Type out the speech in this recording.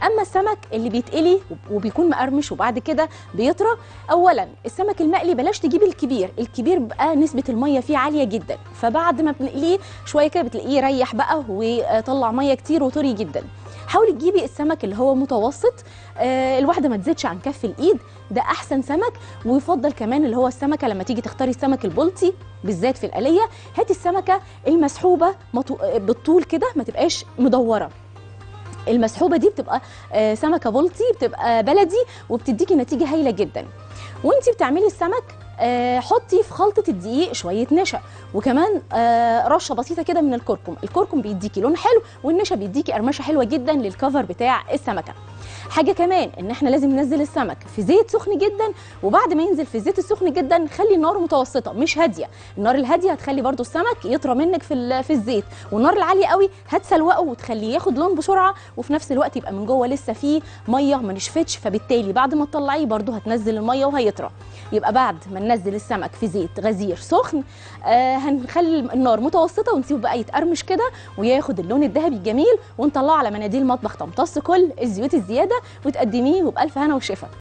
اما السمك اللي بيتقلي وبيكون مقرمش وبعد كده بيطرى اولا السمك المقلي بلاش تجيبي الكبير الكبير بقى نسبه الميه فيه عاليه جدا فبعد ما بنقليه شويه كده بتلاقيه ريح بقى وطلع ميه كتير وطري جدا حاولي تجيبي السمك اللي هو متوسط آه الواحده ما تزيدش عن كف الايد ده احسن سمك ويفضل كمان اللي هو السمكه لما تيجي تختاري السمك البلطي بالذات في القليه هاتي السمكه المسحوبه مطو... بالطول كده ما تبقاش مدوره المسحوبه دي بتبقى آه سمكه بلطي بتبقى بلدي وبتديكي نتيجه هايله جدا وانتي بتعملي السمك آه حطي في خلطه الدقيق شويه نشا وكمان آه رشه بسيطه كده من الكركم الكركم بيديكي لون حلو والنشا بيديكي قرمشه حلوه جدا للكفر بتاع السمكه حاجه كمان ان احنا لازم ننزل السمك في زيت سخن جدا وبعد ما ينزل في الزيت السخن جدا خلي النار متوسطه مش هاديه النار الهاديه هتخلي برده السمك يطرى منك في في الزيت والنار العاليه قوي هتسلوقه وتخليه ياخد لون بسرعه وفي نفس الوقت يبقى من جوه لسه فيه ميه ما نشفتش فبالتالي بعد ما تطلعيه برده هتنزل الميه وهيطرى يبقى بعد ما ننزل السمك في زيت غزير سخن آه هنخلي النار متوسطه ونسيبه بقى يتقرمش كده وياخد اللون الذهبي الجميل ونطلعه على مناديل مطبخ تمتص كل الزيوت الزياده وتقدميه وبالف هنا وشفا